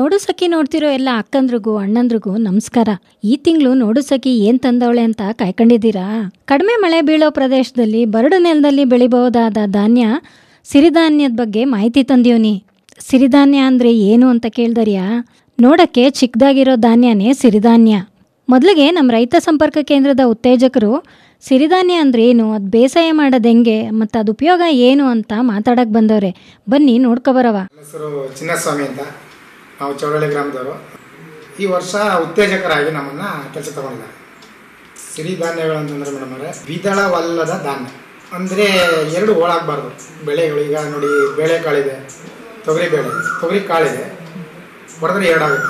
ನೋಡು ಸಖಿ ನೋಡ್ತಿರೋ ಎಲ್ಲ ಅಕ್ಕಂದ್ರಿಗೂ ಅಣ್ಣಂದ್ರಿಗೂ ನಮಸ್ಕಾರ ಈ ತಿಂಗಳು ನೋಡು ಸಖಿ ಏನ್ ತಂದವಳೆ ಅಂತ ಕಾಯ್ಕೊಂಡಿದ್ದೀರಾ ಕಡಿಮೆ ಮಳೆ ಬೀಳೋ ಪ್ರದೇಶದಲ್ಲಿ ಬರಡು ನೆಲದಲ್ಲಿ ಬೆಳಿಬಹುದಾದ ಧಾನ್ಯ ಸಿರಿಧಾನ್ಯದ ಬಗ್ಗೆ ಮಾಹಿತಿ ತಂದೀವ್ನಿ ಸಿರಿಧಾನ್ಯ ಅಂದ್ರೆ ಏನು ಅಂತ ಕೇಳ್ದರ್ಯಾ ನೋಡಕ್ಕೆ ಚಿಕ್ಕದಾಗಿರೋ ಧಾನ್ಯನೇ ಸಿರಿಧಾನ್ಯ ಮೊದಲಿಗೆ ನಮ್ಮ ರೈತ ಸಂಪರ್ಕ ಕೇಂದ್ರದ ಉತ್ತೇಜಕರು ಸಿರಿಧಾನ್ಯ ಅಂದ್ರೆ ಏನು ಅದು ಬೇಸಾಯ ಮಾಡೋದು ಹೆಂಗೆ ಮತ್ತು ಅದು ಉಪಯೋಗ ಏನು ಅಂತ ಮಾತಾಡಕ್ಕೆ ಬಂದವ್ರೆ ಬನ್ನಿ ನೋಡ್ಕೊಬರವ ನನ್ನ ಹೆಸರು ಚಿನ್ನಸ್ವಾಮಿ ಅಂತ ನಾವು ಚೌಡಳ್ಳಿ ಗ್ರಾಮದವರು ಈ ವರ್ಷ ಉತ್ತೇಜಕರಾಗಿ ನಮ್ಮನ್ನು ಕೆಲಸ ತಗೊಂಡಿದ್ದಾರೆ ಸಿರಿಧಾನ್ಯಗಳು ಅಂತಂದ್ರೆ ಮೇಡಮ್ ಅವರೇ ದ್ವಿದಳವಲ್ಲದ ಧಾನ್ಯ ಅಂದರೆ ಎರಡು ಹೋಳಾಗಬಾರ್ದು ಬೆಳೆಗಳು ಈಗ ನೋಡಿ ಬೇಳೆಕಾಳಿದೆ ತೊಗರಿ ಬೇಳೆ ತೊಗರಿ ಕಾಳಿದೆ ಹೊಡೆದ್ರೆ ಎರಡಾಗುತ್ತೆ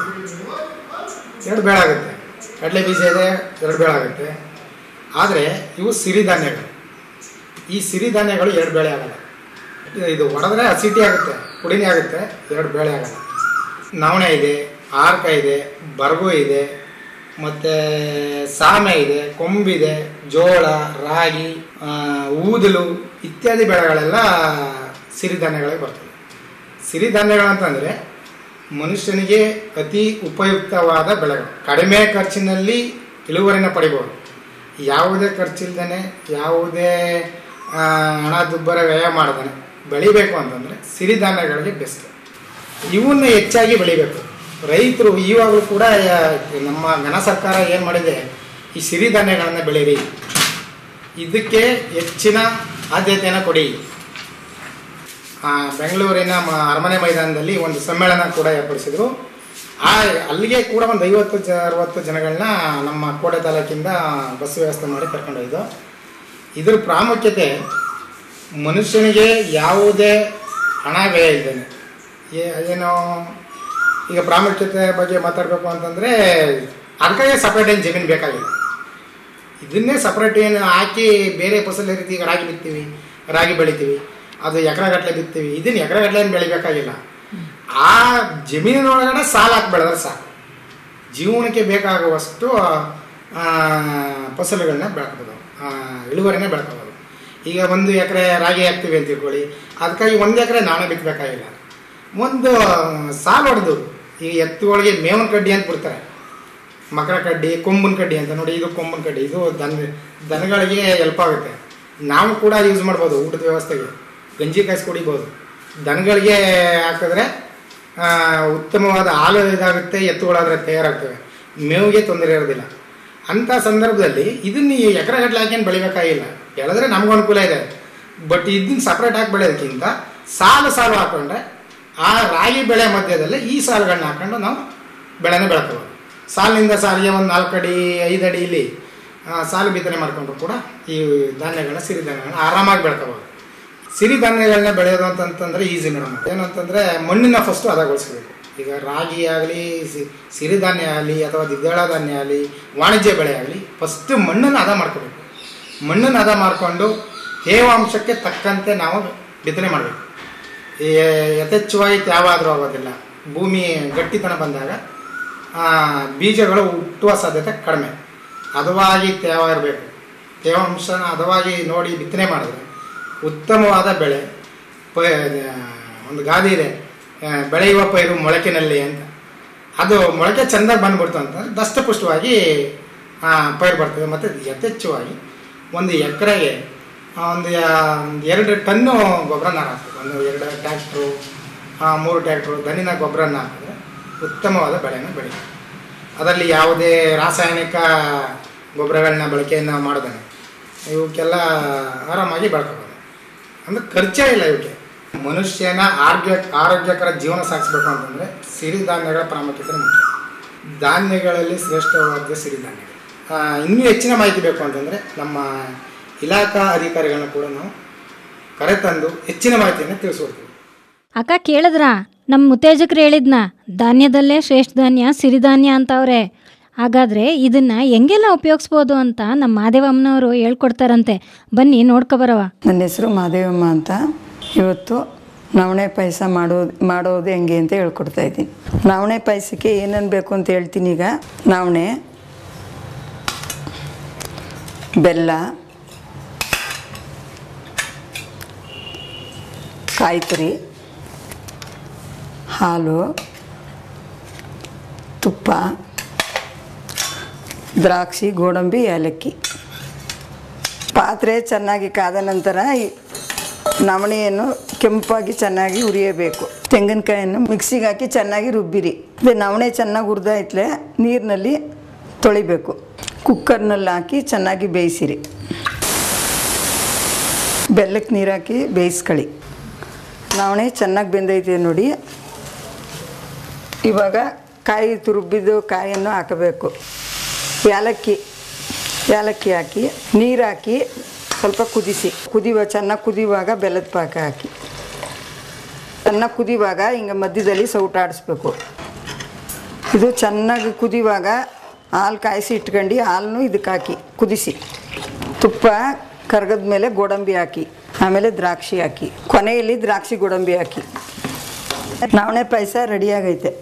ಎರಡು ಬೇಳಾಗುತ್ತೆ ಕಡಲೆ ಬೀಜ ಇದೆ ಎರಡು ಬೇಳಾಗುತ್ತೆ ಆದರೆ ಇವು ಸಿರಿಧಾನ್ಯಗಳು ಈ ಸಿರಿಧಾನ್ಯಗಳು ಎರಡು ಬೇಳೆ ಆಗಲ್ಲ ಇದು ಹೊಡೆದ್ರೆ ಅಸಿಟಿ ಆಗುತ್ತೆ ಪುಡಿನೇ ಆಗುತ್ತೆ ಎರಡು ಬೇಳೆ ಆಗಲ್ಲ ನವಣೆ ಇದೆ ಆರ್ಕ ಇದೆ ಬರ್ಗು ಇದೆ ಮತ್ತು ಸಾಮೆ ಇದೆ ಕೊಂಬಿದೆ ಜೋಳ ರಾಗಿ ಆ, ಊದಲು ಇತ್ಯಾದಿ ಬೆಳೆಗಳೆಲ್ಲ ಸಿರಿಧಾನ್ಯಗಳಿಗೆ ಬರ್ತದೆ ಸಿರಿಧಾನ್ಯಗಳು ಅಂತಂದರೆ ಮನುಷ್ಯನಿಗೆ ಅತಿ ಉಪಯುಕ್ತವಾದ ಬೆಳೆಗಳು ಕಡಿಮೆ ಖರ್ಚಿನಲ್ಲಿ ಇಳುವರಿನ ಪಡಿಬೋದು ಯಾವುದೇ ಖರ್ಚಿಲ್ದೇ ಯಾವುದೇ ಆ, ಹಣ ದುಬ್ಬರ ವ್ಯಯ ಮಾಡ್ದಾನೆ ಬೆಳಿಬೇಕು ಅಂತಂದರೆ ಸಿರಿಧಾನ್ಯಗಳಿಗೆ ಬೆಸ್ಟ್ ಇವನ್ನ ಹೆಚ್ಚಾಗಿ ಬೆಳಿಬೇಕು ರೈತರು ಇವಾಗಲೂ ಕೂಡ ಯಾ- ನಮ್ಮ ಘನ ಸರ್ಕಾರ ಏನು ಮಾಡಿದೆ ಈ ಸಿರಿಧಾನ್ಯಗಳನ್ನು ಬೆಳೀರಿ ಇದಕ್ಕೆ ಹೆಚ್ಚಿನ ಆದ್ಯತೆಯನ್ನು ಕೊಡಿ ಆ, ಬೆಂಗಳೂರಿನ ಮ- ಅರಮನೆ ಮೈದಾನದಲ್ಲಿ ಒಂದು ಸಮ್ಮೇಳನ ಕೂಡ ಏರ್ಪಡಿಸಿದ್ರು ಆ ಅಲ್ಲಿಗೆ ಕೂಡ ಒಂದು ಐವತ್ತು ಜ ಅರವತ್ತು ಜನಗಳನ್ನ ನಮ್ಮ ಕೋಟೆ ತಾಲೂಕಿಂದ ಬಸ್ ವ್ಯವಸ್ಥೆ ಮಾಡಿ ಕರ್ಕೊಂಡೋಯ್ದು ಇದ್ರ ಪ್ರಾಮುಖ್ಯತೆ ಮನುಷ್ಯನಿಗೆ ಯಾವುದೇ ಹಣ ವ್ಯಯ ಇದ್ದೇನೆ ಏನು ಈಗ ಪ್ರಾಮುಖ್ಯತೆ ಬಗ್ಗೆ ಮಾತಾಡಬೇಕು ಅಂತಂದರೆ ಅದಕ್ಕಾಗಿ ಸಪ್ರೇಟ್ ಏನು ಜಮೀನು ಬೇಕಾಗಿಲ್ಲ ಇದನ್ನೇ ಸಪ್ರೇಟ್ ಏನು ಹಾಕಿ ಬೇರೆ ಫಸಲ್ ರೀತಿ ಈಗ ರಾಗಿ ಬಿತ್ತೀವಿ ರಾಗಿ ಬೆಳಿತೀವಿ ಅದು ಎಕರೆಗಟ್ಟಲೆ ಬಿತ್ತೀವಿ ಇದನ್ನು ಎಕರೆಗಟ್ಟಲೆ ಏನು ಬೆಳಿಬೇಕಾಗಿಲ್ಲ ಆ ಜಮೀನಿನೊಳಗಡೆ ಸಾಲ ಹಾಕಿ ಬೆಳೆದ್ರೆ ಸಾಕು ಜೀವನಕ್ಕೆ ಬೇಕಾಗುವಷ್ಟು ಆ, ಫಸಲುಗಳನ್ನ ಬೆಳ್ಕೋಬೋದು ಆ, ಇಳುವರಿನ ಬೆಳ್ಕೋಬೋದು ಈಗ ಒಂದು ಎಕರೆ ರಾಗಿ ಹಾಕ್ತೀವಿ ಅಂತ ತಿಳ್ಕೊಳ್ಳಿ ಅದಕ್ಕಾಗಿ ಒಂದು ಎಕರೆ ನಾನೇ ಬಿತ್ತಬೇಕಾಗಿಲ್ಲ ಒಂದು ಸಾಲು ಹೊಡೆದು ಈ ಎತ್ತುಗಳಿಗೆ ಮೇವನ ಕಡ್ಡಿ ಅಂತ ಬಿಡ್ತಾರೆ ಮಕರ ಕಡ್ಡಿ ಕೊಂಬನ ಕಡ್ಡಿ ಅಂತ ನೋಡಿ ಇದು ಕೊಂಬನ ಕಡ್ಡಿ ಇದು ದನ ದನಗಳಿಗೆ ಹೆಲ್ಪ್ ಆಗುತ್ತೆ ನಾವು ಕೂಡ ಯೂಸ್ ಮಾಡ್ಬೋದು ಊಟದ ವ್ಯವಸ್ಥೆಗೆ ಗಂಜಿ ಕಾಯಿಸಿ ಕುಡಿಬೋದು ದನಗಳಿಗೆ ಹಾಕಿದ್ರೆ ಆ, ಉತ್ತಮವಾದ ಹಾಲು ಇದಾಗುತ್ತೆ ಎತ್ತುಗಳಾದರೆ ತಯಾರಾಗ್ತವೆ ಮೇವಿಗೆ ತೊಂದರೆ ಇರೋದಿಲ್ಲ ಅಂಥ ಸಂದರ್ಭದಲ್ಲಿ ಇದನ್ನ ಈ ಎಕರೆಗಟ್ಟಲೆ ಹಾಕೇನು ಬೆಳಿಬೇಕಾಗಿಲ್ಲ ಬೆಳೆದ್ರೆ ನಮಗೂ ಅನುಕೂಲ ಇದೆ ಬಟ್ ಇದನ್ನ ಸಪ್ರೇಟ್ ಹಾಕಿ ಬೆಳೆಯೋದಕ್ಕಿಂತ ಸಾಲು ಸಾಲು ಹಾಕೊಂಡ್ರೆ ಆ ರಾಗಿ ಬೆಳೆ ಮಧ್ಯದಲ್ಲಿ ಈ ಸಾಲುಗಳನ್ನ ಹಾಕೊಂಡು ನಾವು ಬೆಳೆನ ಬೆಳ್ಕೋಬೋದು ಸಾಲಿನಿಂದ ಸಾಲಿಗೆ ಒಂದು ನಾಲ್ಕು ಅಡಿ ಐದು ಅಡಿ ಇಲ್ಲಿ ಆ, ಸಾಲು ಬಿತ್ತನೆ ಮಾಡಿಕೊಂಡ್ರು ಕೂಡ ಈ ಧಾನ್ಯಗಳನ್ನ ಸಿರಿಧಾನ್ಯಗಳನ್ನ ಆರಾಮಾಗಿ ಬೆಳ್ಕೋಬೋದು ಸಿರಿಧಾನ್ಯಗಳನ್ನ ಬೆಳೆಯೋದು ಅಂತಂತಂದ್ರೆ ಈಸಿ ಮೇಡಮ್ ಏನಂತಂದರೆ ಮಣ್ಣನ್ನ ಫಸ್ಟು ಹದಗೊಳಿಸ್ಬೇಕು ಈಗ ರಾಗಿ ಆಗಲಿ ಸಿರಿಧಾನ್ಯ ಆಗಲಿ ಅಥವಾ ದ್ವಿದಳ ಧಾನ್ಯ ಆಗಲಿ ವಾಣಿಜ್ಯ ಬೆಳೆ ಆಗಲಿ ಫಸ್ಟ್ ಮಣ್ಣನ್ನು ಹದ ಮಾಡ್ಕೋಬೇಕು ಮಣ್ಣನ್ನು ಹದ ಮಾಡಿಕೊಂಡು ತೇವಾಂಶಕ್ಕೆ ತಕ್ಕಂತೆ ನಾವು ಬಿತ್ತನೆ ಮಾಡಬೇಕು ಯಥೇಚ್ಛವಾಗಿ ತ್ಯಾವ ಆದರೂ ಆಗೋದಿಲ್ಲ ಭೂಮಿ ಗಟ್ಟಿತನ ಬಂದಾಗ ಆ, ಬೀಜಗಳು ಹುಟ್ಟುವ ಸಾಧ್ಯತೆ ಕಡಿಮೆ ಹದವಾಗಿ ತೇವ ಇರಬೇಕು ತೇವಾಂಶನ ಹದವಾಗಿ ನೋಡಿ ಬಿತ್ತನೆ ಮಾಡಿದ್ರೆ ಉತ್ತಮವಾದ ಬೆಳೆ ಪ ಒಂದು ಗಾದೆ ಇದೆ ಆ, ಬೆಳೆಯುವ ಪೈರು ಮೊಳಕೆನಲ್ಲಿ ಅಂತ ಅದು ಮೊಳಕೆ ಚೆಂದಾಗಿ ಬಂದ್ಬಿಡ್ತು ಅಂತಂದ್ರೆ ದಷ್ಟಪುಷ್ಟವಾಗಿ ಆ, ಪೈರು ಬರ್ತದೆ ಮತ್ತು ಯಥೇಚ್ಛವಾಗಿ ಒಂದು ಎಕರೆಗೆ ಒಂದು ಯಾ- ಒಂದು ಎರಡು ಟನ್ನು ಗೊಬ್ಬರನ ಹಾಕ್ಬೇಕು ಒಂದು ಎರಡು ಟ್ಯಾಕ್ಟ್ರು ಮೂರು ಟ್ಯಾಕ್ಟ್ರು ದನಿನ ಗೊಬ್ಬರನ ಹಾಕಿದ್ರೆ ಉತ್ತಮವಾದ ಬೆಳೆನ ಬೆಳೀತದೆ ಅದರಲ್ಲಿ ಯಾವುದೇ ರಾಸಾಯನಿಕ ಗೊಬ್ಬರಗಳನ್ನ ಬಳಕೆಯನ್ನು ಮಾಡೋದಾನೆ ಇವಕ್ಕೆಲ್ಲ ಆರಾಮಾಗಿ ಬೆಳ್ಕೋಬೋದು ಅಂದರೆ ಖರ್ಚೇ ಇಲ್ಲ ಇವಕ್ಕೆ ಮನುಷ್ಯನ ಆರೋಗ್ಯ ಆರೋಗ್ಯಕರ ಜೀವನ ಸಾಗಿಸ್ಬೇಕು ಅಂತಂದರೆ ಸಿರಿಧಾನ್ಯಗಳ ಪ್ರಾಮುಖ್ಯತೆ ಮುಖ್ಯ ಧಾನ್ಯಗಳಲ್ಲಿ ಶ್ರೇಷ್ಠವಾದ ಸಿರಿಧಾನ್ಯಗಳು ಆ, ಇನ್ನೂ ಹೆಚ್ಚಿನ ಮಾಹಿತಿ ಬೇಕು ಅಂತಂದರೆ ನಮ್ಮ ಇಲಾಖಾ ಅಧಿಕಾರಿಗಳನ್ನ ಕೂಡ ನಾವು ಕರೆತಂದು ಹೆಚ್ಚಿನ ಮಾಹಿತಿಯನ್ನು ತಿಳಿಸ್ಕೊಡ್ತೀವಿ ಅಕ್ಕ ಕೇಳಿದ್ರಾ ನಮ್ಮ ಉತ್ತೇಜಕರು ಹೇಳಿದ್ನ ಧಾನ್ಯದಲ್ಲೇ ಶ್ರೇಷ್ಠ ಧಾನ್ಯ ಸಿರಿಧಾನ್ಯ ಅಂತವ್ರೆ ಹಾಗಾದ್ರೆ ಇದನ್ನ ಹೆಂಗೆಲ್ಲ ಉಪಯೋಗಿಸ್ಬೋದು ಅಂತ ನಮ್ಮ ಮಾದೇವಮ್ಮನವರು ಹೇಳ್ಕೊಡ್ತಾರಂತೆ ಬನ್ನಿ ನೋಡ್ಕೊಬರವ ನನ್ನ ಹೆಸರು ಮಾದೇವಮ್ಮ ಅಂತ ಇವತ್ತು ನವಣೆ ಪಾಯಸ ಮಾಡೋದು ಮಾಡೋದು ಹೆಂಗೆ ಅಂತ ಹೇಳ್ಕೊಡ್ತಾ ಇದ್ದೀನಿ ನವಣೆ ಪಾಯಸಕ್ಕೆ ಏನೇನು ಬೇಕು ಅಂತ ಹೇಳ್ತೀನಿ ಈಗ ನವಣೆ ಬೆಲ್ಲ ಕಾಯಿ ತುರಿ ಹಾಲು ತುಪ್ಪ ದ್ರಾಕ್ಷಿ ಗೋಡಂಬಿ ಏಲಕ್ಕಿ ಪಾತ್ರೆ ಚೆನ್ನಾಗಿ ಕಾದ ನಂತರ ಈ ನವಣೆಯನ್ನು ಕೆಂಪಾಗಿ ಚೆನ್ನಾಗಿ ಹುರಿಯಬೇಕು ತೆಂಗಿನಕಾಯನ್ನು ಮಿಕ್ಸಿಗೆ ಹಾಕಿ ಚೆನ್ನಾಗಿ ರುಬ್ಬಿರಿ ಅದೇ ನವಣೆ ಚೆನ್ನಾಗಿ ಹುರಿದಾಯ್ತಲೆ ನೀರಿನಲ್ಲಿ ತೊಳಿಬೇಕು ಕುಕ್ಕರ್ನಲ್ಲಿ ಹಾಕಿ ಚೆನ್ನಾಗಿ ಬೇಯಿಸಿರಿ ಬೆಲ್ಲಕ್ಕೆ ನೀರು ಹಾಕಿ ಬೇಯಿಸ್ಕೊಳ್ಳಿ ನವಣೆ ಚೆನ್ನಾಗಿ ಬೆಂದೈತೆ ನೋಡಿ ಇವಾಗ ಕಾಯಿ ತುರುಬಿದ್ದು ಕಾಯನ್ನು ಹಾಕಬೇಕು ಏಲಕ್ಕಿ ಏಲಕ್ಕಿ ಹಾಕಿ ನೀರು ಹಾಕಿ ಸ್ವಲ್ಪ ಕುದಿಸಿ ಕುದಿಯುವ ಚೆನ್ನಾಗಿ ಕುದಿಯುವಾಗ ಬೆಲ್ಲದ ಪಾಕ ಹಾಕಿ ಚೆನ್ನಾಗಿ ಕುದಿಯುವಾಗ ಹಿಂಗೆ ಮಧ್ಯದಲ್ಲಿ ಸೌಟ ಆಡಿಸ್ಬೇಕು ಇದು ಚೆನ್ನಾಗಿ ಕುದಿಯುವಾಗ ಹಾಲು ಕಾಯಿಸಿ ಇಟ್ಕೊಂಡು ಹಾಲನ್ನು ಇದಕ್ಕೆ ಹಾಕಿ ಕುದಿಸಿ ತುಪ್ಪ ಕರ್ಗದ ಮೇಲೆ ಗೋಡಂಬಿ ಹಾಕಿ ಆಮೇಲೆ ದ್ರಾಕ್ಷಿ ಹಾಕಿ ಕೊನೆಯಲ್ಲಿ ದ್ರಾಕ್ಷಿ ಗೋಡಂಬಿ ಹಾಕಿ ನವಣೆ ಪಾಯಸ ರೆಡಿಯಾಗೈತೆ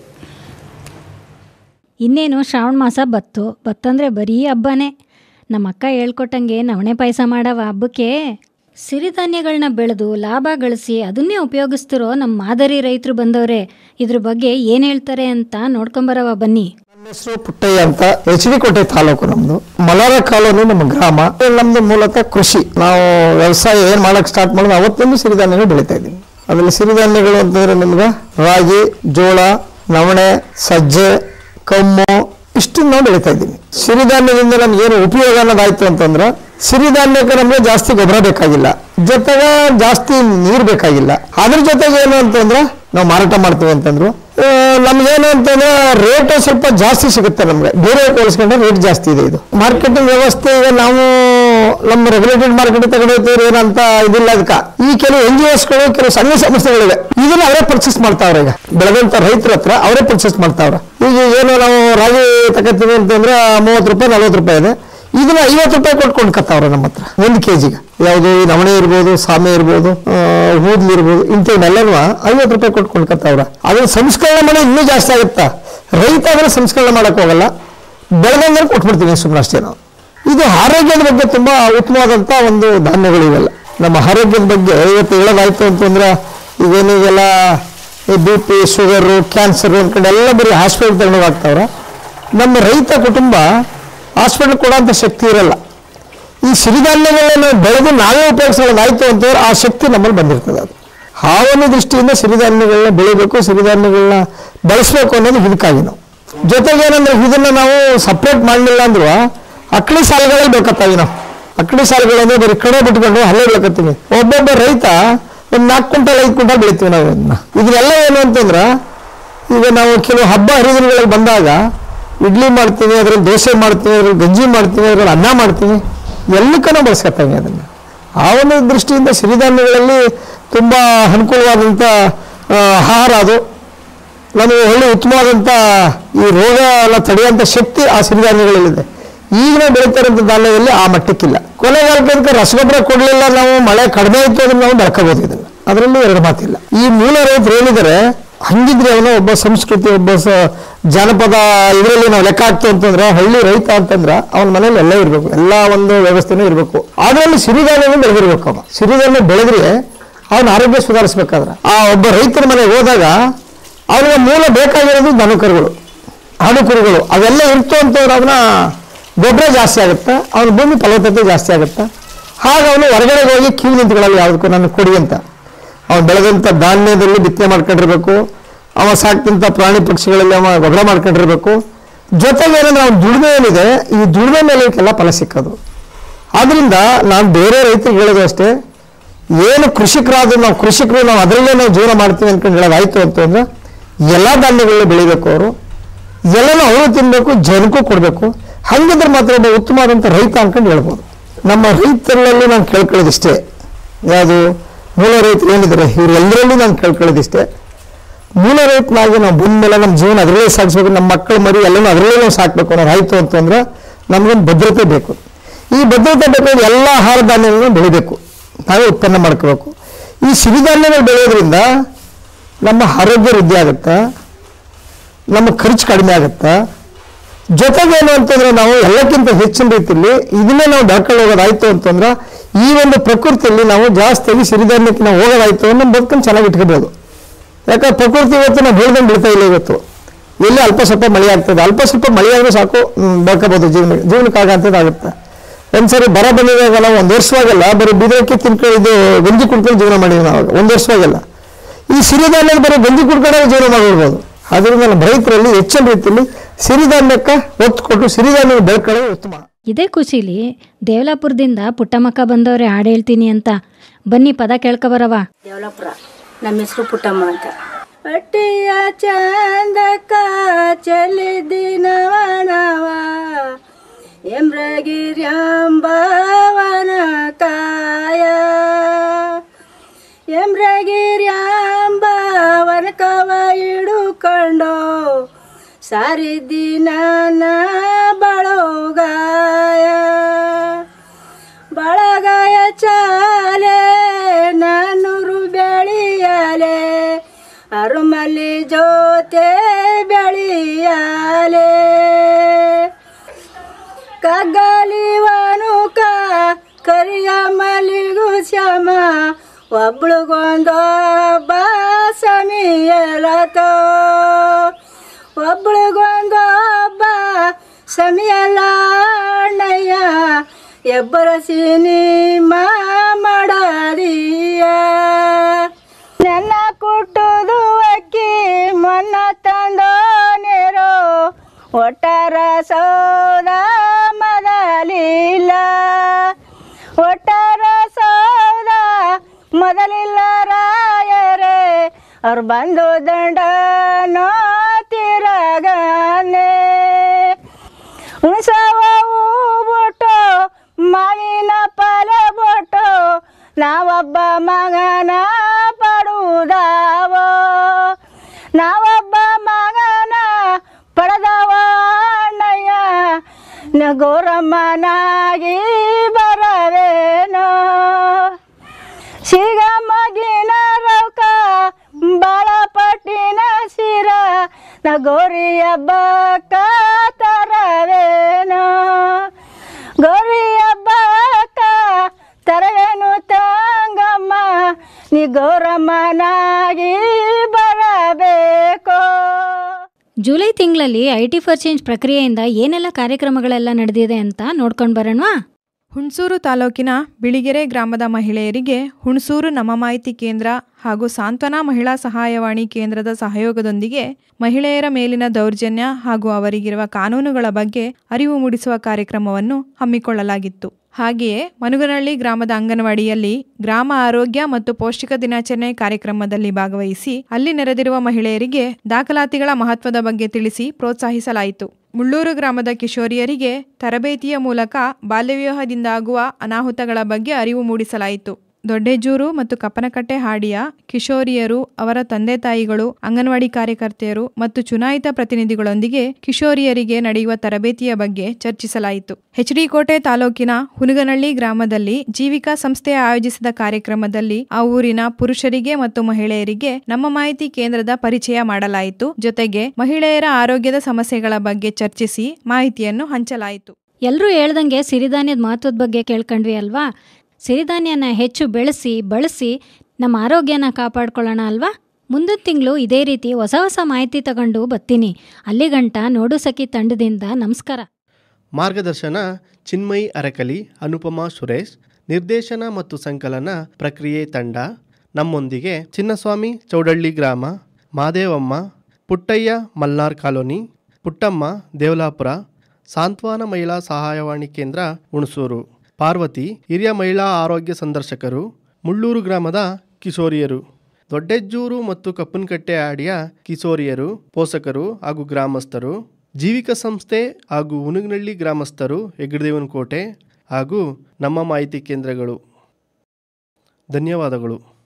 ಇನ್ನೇನು ಶ್ರಾವಣ ಮಾಸ ಬತ್ತು ಬತ್ತಂದ್ರೆ ಬರೀ ಹಬ್ಬನೇ ನಮ್ಮ ಅಕ್ಕ ಹೇಳ್ಕೊಟ್ಟಂಗೆ ನವಣೆ ಪಾಯಸ ಮಾಡವ ಹಬ್ಬಕ್ಕೆ ಸಿರಿಧಾನ್ಯಗಳನ್ನ ಬೆಳೆದು ಲಾಭ ಗಳಿಸಿ ಅದನ್ನೇ ಉಪಯೋಗಿಸ್ತಿರೋ ನಮ್ಮ ಮಾದರಿ ರೈತರು ಬಂದವ್ರೆ ಇದ್ರ ಬಗ್ಗೆ ಏನು ಹೇಳ್ತಾರೆ ಅಂತ ನೋಡ್ಕೊಂಬರವ ಬನ್ನಿ ನನ್ನ ಹೆಸರು ಪುಟ್ಟಯ್ಯ ಅಂತ ಎಚ್ ಡಿ ಕೋಟೆ ತಾಲೂಕು ನಮ್ದು ಮಲಾರ ಕಾಲೋನಿ ನಮ್ಮ ಗ್ರಾಮ ನಮ್ದು ಮೂಲತಃ ಕೃಷಿ ನಾವು ವ್ಯವಸಾಯ ಏನ್ ಮಾಡಕ್ ಸ್ಟಾರ್ಟ್ ಮಾಡಿದ್ವಿ ಅವತ್ತಿಂದ ಸಿರಿಧಾನ್ಯಗಳು ಬೆಳಿತಾ ಇದ್ದೀವಿ ಅದ್ರಲ್ಲಿ ಸಿರಿಧಾನ್ಯಗಳು ಅಂತಂದ್ರೆ ನಿಮ್ಗೆ ರಾಗಿ ಜೋಳ ನವಣೆ ಸಜ್ಜೆ ಕಮ್ಮು ಇಷ್ಟನ್ನ ನಾವು ಬೆಳಿತಾ ಇದ್ದೀವಿ ಸಿರಿಧಾನ್ಯದಿಂದ ನಮ್ಗೆ ಏನು ಉಪಯೋಗ ಅನ್ನೋದಾಯ್ತು ಅಂತಂದ್ರೆ ಸಿರಿಧಾನ್ಯಕ್ಕೆ ನಮ್ಗೆ ಜಾಸ್ತಿ ಗೊಬ್ಬರ ಬೇಕಾಗಿಲ್ಲ ಜೊತೆಗೆ ಜಾಸ್ತಿ ನೀರು ಬೇಕಾಗಿಲ್ಲ ಅದ್ರ ಜೊತೆಗೆ ಏನು ಅಂತಂದ್ರೆ ನಾವು ಮಾರಾಟ ಮಾಡ್ತೀವಿ ಅಂತಂದ್ರು ಆ, ನಮ್ಗೇನು ಅಂತಂದ್ರೆ ರೇಟ್ ಸ್ವಲ್ಪ ಜಾಸ್ತಿ ಸಿಗುತ್ತೆ ನಮ್ಗೆ ಬೇರೆ ಹೋಲಿಸ್ಕೊಂಡ್ರೆ ರೇಟ್ ಜಾಸ್ತಿ ಇದೆ ಇದು ಮಾರ್ಕೆಟಿಂಗ್ ವ್ಯವಸ್ಥೆ ಈಗ ನಾವು ನಮ್ಮ ರೆಗ್ಯುಲೇಟೆಡ್ ಮಾರ್ಕೆಟ್ ತಗೊಂಡೋಗ್ತೀವಿ ಏನಂತ ಇದಿಲ್ಲ ಅದಕ್ಕೆ ಈ ಕೆಲವು ಎನ್ ಜಿ ಎಸ್ಗಳು ಕೆಲವು ಸಂಘ ಸಂಸ್ಥೆಗಳಿವೆ ಇದನ್ನ ಅವರೇ ಪರ್ಚೇಸ್ ಮಾಡ್ತಾವ್ರೆ ಈಗ ಬೆಳೆದಂತ ರೈತರ ಹತ್ರ ಅವರೇ ಪರ್ಚೇಸ್ ಮಾಡ್ತಾವ್ರೆ ಈಗ ಏನು ನಾವು ರಾಗಿ ತಗೋತೀವಿ ಅಂತಂದ್ರೆ ಮೂವತ್ತು ರೂಪಾಯಿ ನಲ್ವತ್ತು ರೂಪಾಯಿ ಇದೆ ಇದನ್ನ ಐವತ್ತು ರೂಪಾಯಿ ಕೊಟ್ಟು ಕೊಂಡ್ಕತ್ತಾವ್ರೆ ನಮ್ಮ ಹತ್ರ ಒಂದು ಕೆ ಜಿಗೆ ಯಾವುದು ಈ ನವಣೆ ಇರ್ಬೋದು ಸಾಮೆ ಇರ್ಬೋದು ಆ, ಹೂದ್ಲು ಇರ್ಬೋದು ಇಂಥವನ್ನೆಲ್ಲನೂ ಐವತ್ತು ರೂಪಾಯಿ ಕೊಟ್ಟು ಕೊಂಡ್ಕತ್ತಾವ್ರೆ ಅದನ್ನ ಸಂಸ್ಕರಣೆ ಮಾಡಿ ಇನ್ನೂ ಜಾಸ್ತಿ ಆಗುತ್ತಾ ರೈತ ಆದ್ರೆ ಸಂಸ್ಕರಣೆ ಮಾಡಕ್ ಹೋಗಲ್ಲ ಬೆಳೆದಂಗೆ ಕೊಟ್ಬಿಡ್ತೀವಿ ಸುಮ್ಮನೆ ಅಷ್ಟೇ ನಾವು ಇದು ಆರೋಗ್ಯದ ಬಗ್ಗೆ ತುಂಬಾ ಉತ್ತಮವಾದಂಥ ಒಂದು ಧಾನ್ಯಗಳು ಇವೆಲ್ಲ ನಮ್ಮ ಆರೋಗ್ಯದ ಬಗ್ಗೆ ಇವತ್ತು ಹೇಳೋದಾಯ್ತು ಅಂತಂದ್ರೆ ಇವೇನಿಗೆಲ್ಲ ಬಿ ಪಿ ಶುಗರು ಕ್ಯಾನ್ಸರ್ ಅಂದ್ಕೊಂಡು ಎಲ್ಲ ಬರೀ ಹಾಸ್ಪಿಟಲ್ ತಗೊಂಡು ಆಗ್ತಾವ್ರೆ ನಮ್ಮ ರೈತ ಕುಟುಂಬ ಹಾಸ್ಪಿಟಲ್ ಕೊಡೋಂಥ ಶಕ್ತಿ ಇರಲ್ಲ ಈ ಸಿರಿಧಾನ್ಯಗಳನ್ನು ಬೆಳೆದು ನಾವೇ ಉಪಯೋಗಿಸೋದಾಯ್ತು ಅಂತಂದ್ರೆ ಆ ಶಕ್ತಿ ನಮ್ಮಲ್ಲಿ ಬಂದಿರ್ತದೆ ಅದು ಆ ಒಂದು ದೃಷ್ಟಿಯಿಂದ ಸಿರಿಧಾನ್ಯಗಳನ್ನ ಬೆಳಿಬೇಕು ಸಿರಿಧಾನ್ಯಗಳನ್ನ ಬಳಸಬೇಕು ಅನ್ನೋದು ಇದಕ್ಕಾಗಿ ನಾವು ಜೊತೆಗೆ ಏನಂದ್ರೆ ಇದನ್ನ ನಾವು ಸಪ್ರೇಟ್ ಮಾಡಲಿಲ್ಲ ಅಂದ್ರೂ ಅಕ್ಕಡಿ ಸಾಲಗಳಲ್ಲಿ ಬೇಕತ್ತಾವಿ ನಾವು ಅಕ್ಕಡಿ ಸಾಲಗಳಂದ್ರೆ ಬರೀ ಕಡೆ ಬಿಟ್ಕೊಂಡು ಹಲ್ಲೆ ಬೆಳಕತ್ತೀವಿ ಒಬ್ಬೊಬ್ಬ ರೈತ ಒಂದು ನಾಲ್ಕು ಕ್ವಿಂಟಲ್ ಐದು ಕ್ವಿಂಟಲ್ ಬೆಳಿತೀವಿ ನಾವು ಇದನ್ನ ಇದನ್ನೆಲ್ಲ ಏನು ಅಂತಂದ್ರೆ ಈಗ ನಾವು ಕೆಲವು ಹಬ್ಬ ಹರಿದಿನಗಳಿಗೆ ಬಂದಾಗ ಇಡ್ಲಿ ಮಾಡ್ತೀವಿ ಅದ್ರಲ್ಲಿ ದೋಸೆ ಮಾಡ್ತೀವಿ ಅದ್ರಲ್ಲಿ ಗಂಜಿ ಮಾಡ್ತೀವಿ ಅದ್ರಲ್ಲಿ ಅನ್ನ ಮಾಡ್ತೀವಿ ಎಲ್ಲಕ್ಕೂ ನಾವು ಬಳಸ್ಕೊತೀವಿ ಅದನ್ನು ಆ ಒಂದು ದೃಷ್ಟಿಯಿಂದ ಸಿರಿಧಾನ್ಯಗಳಲ್ಲಿ ತುಂಬ ಅನುಕೂಲವಾದಂಥ ಆ, ಆಹಾರ ಅದು ನಮಗೆ ಒಳ್ಳೆ ಉತ್ತಮವಾದಂಥ ಈ ರೋಗ ಎಲ್ಲ ತಡೆಯುವಂಥ ಶಕ್ತಿ ಆ ಸಿರಿಧಾನ್ಯಗಳಲ್ಲಿದೆ ಈಗ ನಾವು ಬೆಳೀತಾ ಇರೋಂಥ ಧಾನ್ಯದಲ್ಲಿ ಆ ಮಟ್ಟಕ್ಕಿಲ್ಲ ಕೊನೆಗಾಲಕ್ಕೆ ಅದಕ್ಕೆ ರಸಗೊಬ್ಬರ ಕೊಡಲಿಲ್ಲ ನಾವು ಮಳೆ ಕಡಿಮೆ ಆಯಿತು ಅದನ್ನು ನಾವು ಬೆಳ್ಕೋಬೋದು ಇದನ್ನು ಅದರಲ್ಲಿ ಎರಡು ಮಾತಿಲ್ಲ ಈ ಮೂಲ ರೈತರು ಹೇಳಿದರೆ ಹಂಗಿದ್ರೆ ಅವನು ಒಬ್ಬ ಸಂಸ್ಕೃತಿ ಒಬ್ಬ ಸ ಜಾನಪದ ಇದರಲ್ಲಿ ನಾವು ಲೆಕ್ಕ ಹಾಕ್ತೀವಿ ಅಂತಂದ್ರೆ ಹಳ್ಳಿ ರೈತ ಅಂತಂದ್ರೆ ಅವನ ಮನೇಲಿ ಎಲ್ಲ ಇರಬೇಕು ಎಲ್ಲ ಒಂದು ವ್ಯವಸ್ಥೆನೂ ಇರಬೇಕು ಅದರಲ್ಲಿ ಸಿರಿಧಾನ್ಯನೂ ಬೆಳೆದಿರ್ಬೇಕು ಅವ ಸಿರಿಧಾನ್ಯ ಬೆಳೆದ್ರೆ ಅವನ ಆರೋಗ್ಯ ಸುಧಾರಿಸ್ಬೇಕಾದ್ರೆ ಆ ಒಬ್ಬ ರೈತರ ಮನೆಗೆ ಹೋದಾಗ ಅವನಿಗೆ ಮೂಲ ಬೇಕಾಗಿರೋದು ದನಕರುಗಳು ಹಣಕುರುಗಳು ಅವೆಲ್ಲ ಇರ್ತು ಅಂತಂದ್ರೆ ಅವನ ಗೊಬ್ಬರ ಜಾಸ್ತಿ ಆಗುತ್ತೆ ಅವನ ಭೂಮಿ ಫಲವತ್ತತೆ ಜಾಸ್ತಿ ಆಗುತ್ತೆ ಹಾಗೆ ಅವನು ಹೊರಗಡೆ ಹೋಗಿ ಕ್ಯೂ ನಿಂತ್ಕೊಳ್ಳಲ್ಲ ಯಾವುದಕ್ಕೂ ನನಗೆ ಕೊಡಿ ಅಂತ ಅವನು ಬೆಳೆದಂಥ ಧಾನ್ಯದಲ್ಲಿ ಬಿತ್ತನೆ ಮಾಡ್ಕೊಂಡಿರ್ಬೇಕು ಅವ ಸಾಕ್ತಂಥ ಪ್ರಾಣಿ ಪಕ್ಷಿಗಳಲ್ಲಿ ಅವ ಗೊಬ್ಬರ ಮಾಡ್ಕೊಂಡಿರ್ಬೇಕು ಜೊತೆಗೆ ಏನಂದ್ರೆ ಅವ್ನ ದುಡಿಮೆ ಏನಿದೆ ಈ ದುಡಿಮೆ ಮೇಲೆ ಇವಕ್ಕೆಲ್ಲ ಫಲ ಸಿಕ್ಕೋದು ಆದ್ರಿಂದ ನಾನು ಬೇರೆ ರೈತರಿಗೆ ಹೇಳೋದು ಅಷ್ಟೇ ಏನು ಕೃಷಿಕರಾದ್ರು ನಾವು ಕೃಷಿಕರು ನಾವು ಅದರಲ್ಲೇ ನಾವು ಜೀವನ ಮಾಡ್ತೀವಿ ಅನ್ಕೊಂಡು ಹೇಳೋದಾಯ್ತು ಅಂತಂದ್ರೆ ಎಲ್ಲ ಧಾನ್ಯಗಳನ್ನ ಬೆಳಿಬೇಕು ಅವರು ಎಲ್ಲನೂ ಅವರು ತಿನ್ನಬೇಕು ಜನಕ್ಕೂ ಕೊಡಬೇಕು ಹಂಗಿದ್ರೆ ಮಾತ್ರ ಒಬ್ಬ ಉತ್ತಮವಾದಂಥ ರೈತ ಅನ್ಕೊಂಡು ಹೇಳ್ಬೋದು ನಮ್ಮ ರೈತರಲ್ಲಿ ನಾನು ಕೇಳ್ಕೊಳ್ಳೋದಿಷ್ಟೇ ಯಾವುದು ಮೂಲ ರೈತರು ಏನಿದ್ದಾರೆ ಇವರೆಲ್ಲರಲ್ಲೂ ನಾನು ಕೇಳ್ಕೊಳ್ಳೋದಿಷ್ಟೇ ಮೂಲ ರೈತನಾಗಿ ನಾವು ಬಂದ ಮೇಲೆ ನಮ್ಮ ಜೀವನ ಅದರಲ್ಲೇ ಸಾಗಿಸ್ಬೇಕು ನಮ್ಮ ಮಕ್ಕಳು ಮರಿ ಎಲ್ಲನೂ ಅದರಲ್ಲೇ ನಾವು ಸಾಕಬೇಕು ಅನ್ನೋದು ಆಯಿತು ಅಂತಂದ್ರೆ ನಮಗೊಂದು ಭದ್ರತೆ ಬೇಕು ಈ ಭದ್ರತೆ ಬೇಕಾದ್ರೆ ಎಲ್ಲ ಆಹಾರ ಧಾನ್ಯಗಳನ್ನು ಬೆಳಿಬೇಕು ನಾವೇ ಉತ್ಪನ್ನ ಮಾಡ್ಕೋಬೇಕು ಈ ಸಿರಿಧಾನ್ಯಗಳು ಬೆಳೆಯೋದ್ರಿಂದ ನಮ್ಮ ಆರೋಗ್ಯ ವೃದ್ಧಿ ಆಗುತ್ತಾ ನಮ್ಮ ಖರ್ಚು ಕಡಿಮೆ ಆಗುತ್ತಾ ಜೊತೆಗೆ ಏನು ಅಂತಂದ್ರೆ ನಾವು ಎಲ್ಲಕ್ಕಿಂತ ಹೆಚ್ಚಿನ ರೀತಿಯಲ್ಲಿ ಇದನ್ನೇ ನಾವು ಬೆಳ್ಕೊಂಡು ಹೋಗೋದಾಯ್ತು ಅಂತಂದ್ರೆ ಈ ಒಂದು ಪ್ರಕೃತಿಯಲ್ಲಿ ನಾವು ಜಾಸ್ತಿಯಾಗಿ ಸಿರಿಧಾನ್ಯಕ್ಕೆ ನಾವು ಹೋಗೋದಾಯ್ತು ಅಂದ್ರೆ ನಮ್ಮ ಬದುಕನ್ನು ಚೆನ್ನಾಗಿ ಇಟ್ಕೋಬೋದು ಯಾಕಂದ್ರೆ ಪ್ರಕೃತಿ ಇವತ್ತು ನಾವು ಹೇಳ್ದಂಗೆ ಬೆಳಿತಾ ಇಲ್ಲ ಇವತ್ತು ಎಲ್ಲಿ ಅಲ್ಪ ಸ್ವಲ್ಪ ಮಳೆ ಆಗ್ತದೆ ಅಲ್ಪ ಸ್ವಲ್ಪ ಮಳೆ ಆದ್ರೆ ಸಾಕು ಹ್ಮ್, ಬದುಕಬಹುದು ಜೀವನ ಜೀವನಕ್ಕಾಗಂಥದ್ದು ಆಗುತ್ತೆ ಒಂದ್ಸರಿ ಬರ ಬಂದಿದಾಗ ನಾವು ಒಂದು ವರ್ಷವಾಗೆಲ್ಲ ಬರೀ ಬಿದಕ್ಕೆ ತಿನ್ಕೊಂಡು ಇದು ಗಂಜಿ ಕುಡ್ಕೊಂಡು ಜೀವನ ಮಾಡಿದ್ವಿ ನಾವು ಆವಾಗ. ಒಂದು ವರ್ಷವಾಗೆಲ್ಲ ಈ ಸಿರಿಧಾನ್ಯದ ಬರೀ ಗಂಜಿ ಕುಡ್ಕೊಂಡೇ ಜೀವನ ಮಾಡಿಬಿಡ್ಬೋದು ಅದರಿಂದ ನಮ್ಮ ರೈತರಲ್ಲಿ ಹೆಚ್ಚಿನ ರೀತಿಯಲ್ಲಿ ಸಿರಿಧಾನ್ಯಕ್ಕೆ ಒತ್ತು ಕೊಟ್ಟು ಸಿರಿಧಾನ್ಯ ಬೆಳ್ಕೊಳ್ಳೋದು ಉತ್ತಮ ಇದೇ ಖುಷಿಲಿ ದೇವಲಾಪುರದಿಂದ ಪುಟ್ಟಮ್ಮಕ್ಕ ಬಂದವ್ರೆ ಹಾಡು ಹೇಳ್ತೀನಿ ಅಂತ ಬನ್ನಿ ಪದ ಕೇಳ್ಕೊಬರವ ದೇವಲಾಪುರ ನಮ್ಮ ಹೆಸರು ಪುಟ್ಟಮ್ಮ ಅಂತ ಹೊಟ್ಟೆಯ ಚಂದಕ್ಕ ಚೆಲ್ಲಿದಿನವನವ ಎಂಬ್ರಗಿರ್ಯಾಂಬವನ ಕಾಯ ಎಂಬ್ರಗಿರ್ಯಾಂಬವನ ಕವ ಹಿಡುಕೊಂಡು ಸಾರಿದ್ದಿನ ಬಳಗಾಯ ಬಳಗಾಯ ಚಾಲೆ ನಾನೂರು ಬೆಳೆಯಲೆ ಅರುಮಲ್ಲಿ ಜೋತೆ ಬೆಳೆಯಲೆ ಕಗ್ಗಲಿವನುಕ ಕರಿಯ ಮಲ್ಲಿಗೂ ಶ್ಯಾಮ ಒಬ್ಳಿಗೊಂದೊಬ್ಬ ಸಮಿಯಲತೋ ಒಬ್ಳಿಗೊಂದೊಬ್ಬ ಸಮಿಯಲ್ಲ ಅಣ್ಣಯ್ಯ ಎಬ್ಬರ ಸಿನಿಮಾ ಮಾಡದೀಯ ನನ್ನ ಕುಟ್ಟುದು ಅಕ್ಕಿ ಮೊನ್ನ ತಂದೋ ನೇರೋ ಒಟ್ಟಾರ ಸೌದ ಮೊದಲಿಲ್ಲ ಒಟ್ಟಾರ ಸೌದ ಮೊದಲಿಲ್ಲ ರಾಯರೇ ಅವ್ರು ಬಂದು ದಂಡನೋ ತಿರಗನೆ ಹುಣಸವ ಬಿಟ್ಟು ಮಾವಿನ ಫಲ ಬಿಟ್ಟು ನಾವೊಬ್ಬ ಮಗನ ಪಡುವುದಾವೋ ನಾವೊಬ್ಬ ಮಗನ ಪಡೆದವ ಅಣ್ಣಯ್ಯ ನ ಗೌರಮ್ಮನಾಗಿ ಬರವೇನೋ ಸಿಗಮಗಿನ ರೌಕ ಬಾಳಪಟ್ಟಿನ ಸಿರ ನ ಗೌರಿಯ ಬಕ್ಕ ತರವೇನೋ ಗೌರಿಯ ಬಕ್ಕ ತರವೇನು ತಂಗಮ್ಮ ನೀ ಗೌರಮ್ಮನಾಗಿ ಬರಬೇಕು ಜುಲೈ ತಿಂಗಳಲ್ಲಿ ಐ ಟಿ ಫಾರ್ ಚೇಂಜ್ ಪ್ರಕ್ರಿಯೆಯಿಂದ ಏನೆಲ್ಲ ಕಾರ್ಯಕ್ರಮಗಳೆಲ್ಲ ನಡೆದಿದೆ ಅಂತ ನೋಡ್ಕೊಂಡು ಬರೋಣವಾ ಹುಣಸೂರು ತಾಲೂಕಿನ ಬಿಳಿಗೆರೆ ಗ್ರಾಮದ ಮಹಿಳೆಯರಿಗೆ ಹುಣಸೂರು ನಮ್ಮ ಮಾಹಿತಿ ಕೇಂದ್ರ ಹಾಗೂ ಸಾಂತ್ವನ ಮಹಿಳಾ ಸಹಾಯವಾಣಿ ಕೇಂದ್ರದ ಸಹಯೋಗದೊಂದಿಗೆ ಮಹಿಳೆಯರ ಮೇಲಿನ ದೌರ್ಜನ್ಯ ಹಾಗೂ ಅವರಿಗಿರುವ ಕಾನೂನುಗಳ ಬಗ್ಗೆ ಅರಿವು ಮೂಡಿಸುವ ಕಾರ್ಯಕ್ರಮವನ್ನು ಹಮ್ಮಿಕೊಳ್ಳಲಾಗಿತ್ತು ಹಾಗೆಯೇ ಮನುಗನಹಳ್ಳಿ ಗ್ರಾಮದ ಅಂಗನವಾಡಿಯಲ್ಲಿ ಗ್ರಾಮ ಆರೋಗ್ಯ ಮತ್ತು ಪೌಷ್ಟಿಕ ದಿನಾಚರಣೆ ಕಾರ್ಯಕ್ರಮದಲ್ಲಿ ಭಾಗವಹಿಸಿ ಅಲ್ಲಿ ನೆರೆದಿರುವ ಮಹಿಳೆಯರಿಗೆ ದಾಖಲಾತಿಗಳ ಮಹತ್ವದ ಬಗ್ಗೆ ತಿಳಿಸಿ ಪ್ರೋತ್ಸಾಹಿಸಲಾಯಿತು ಮುಳ್ಳೂರು ಗ್ರಾಮದ ಕಿಶೋರಿಯರಿಗೆ ತರಬೇತಿಯ ಮೂಲಕ ಬಾಲ್ಯವಿವಾಹದಿಂದಾಗುವ ಅನಾಹುತಗಳ ಬಗ್ಗೆ ಅರಿವು ಮೂಡಿಸಲಾಯಿತು ದೊಡ್ಡೆಜೂರು ಮತ್ತು ಕಪ್ಪನಕಟ್ಟೆ ಹಾಡಿಯ ಕಿಶೋರಿಯರು ಅವರ ತಂದೆ ತಾಯಿಗಳು ಅಂಗನವಾಡಿ ಕಾರ್ಯಕರ್ತೆಯರು ಮತ್ತು ಚುನಾಯಿತ ಪ್ರತಿನಿಧಿಗಳೊಂದಿಗೆ ಕಿಶೋರಿಯರಿಗೆ ನಡೆಯುವ ತರಬೇತಿಯ ಬಗ್ಗೆ ಚರ್ಚಿಸಲಾಯಿತು ಎಚ್ಡಿ ಕೋಟೆ ತಾಲೂಕಿನ ಹುನಗನಹಳ್ಳಿ ಗ್ರಾಮದಲ್ಲಿ ಜೀವಿಕಾ ಸಂಸ್ಥೆ ಆಯೋಜಿಸಿದ ಕಾರ್ಯಕ್ರಮದಲ್ಲಿ ಆ ಊರಿನ ಪುರುಷರಿಗೆ ಮತ್ತು ಮಹಿಳೆಯರಿಗೆ ನಮ್ಮ ಮಾಹಿತಿ ಕೇಂದ್ರದ ಪರಿಚಯ ಮಾಡಲಾಯಿತು ಜೊತೆಗೆ ಮಹಿಳೆಯರ ಆರೋಗ್ಯದ ಸಮಸ್ಯೆಗಳ ಬಗ್ಗೆ ಚರ್ಚಿಸಿ ಮಾಹಿತಿಯನ್ನು ಹಂಚಲಾಯಿತು ಎಲ್ಲರೂ ಹೇಳ್ದಂಗೆ ಸಿರಿಧಾನ್ಯದ ಮಹತ್ವದ ಬಗ್ಗೆ ಕೇಳ್ಕೊಂಡ್ವಿ ಅಲ್ವಾ ಸಿರಿಧಾನ್ಯನ ಹೆಚ್ಚು ಬೆಳೆಸಿ ಬಳಸಿ ನಮ್ಮ ಆರೋಗ್ಯನ ಕಾಪಾಡ್ಕೊಳ್ಳೋಣ ಅಲ್ವಾ ಮುಂದಿನ ತಿಂಗಳು ಇದೇ ರೀತಿ ಹೊಸ ಹೊಸ ಮಾಹಿತಿ ತಗೊಂಡು ಬರ್ತೀನಿ ಅಲ್ಲಿಗಂಟ ನೋಡು ಸಖಿ ತಂಡದಿಂದ ನಮಸ್ಕಾರ ಮಾರ್ಗದರ್ಶನ ಚಿನ್ಮಯಿ ಅರಕಲಿ ಅನುಪಮಾ ಸುರೇಶ್ ನಿರ್ದೇಶನ ಮತ್ತು ಸಂಕಲನ ಪ್ರಕ್ರಿಯೆ ತಂಡ ನಮ್ಮೊಂದಿಗೆ ಚಿನ್ನಸ್ವಾಮಿ ಚೌಡಳ್ಳಿ ಗ್ರಾಮ ಮಾದೇವಮ್ಮ ಪುಟ್ಟಯ್ಯ ಮಲ್ನಾರ್ ಕಾಲೋನಿ ಪುಟ್ಟಮ್ಮ ದೇವಲಾಪುರ ಸಾಂತ್ವನ ಮಹಿಳಾ ಸಹಾಯವಾಣಿ ಕೇಂದ್ರ ಹುಣಸೂರು ಪಾರ್ವತಿ ಹಿರಿಯ ಮಹಿಳಾ ಆರೋಗ್ಯ ಸಂದರ್ಶಕರು ಮುಳ್ಳೂರು ಗ್ರಾಮದ ಕಿಶೋರಿಯರು ದೊಡ್ಡೆಜ್ಜೂರು ಮತ್ತು ಕಪ್ಪನಕಟ್ಟೆ ಆಡಿಯ ಕಿಶೋರಿಯರು ಪೋಷಕರು ಹಾಗೂ ಗ್ರಾಮಸ್ಥರು ಜೀವಿಕ ಸಂಸ್ಥೆ ಹಾಗೂ ಉನುಗ್ನಳ್ಳಿ ಗ್ರಾಮಸ್ಥರು ಹೆಗ್ಗಡದೇವನಕೋಟೆ ಹಾಗೂ ನಮ್ಮ ಮಾಹಿತಿ ಕೇಂದ್ರಗಳು ಧನ್ಯವಾದಗಳು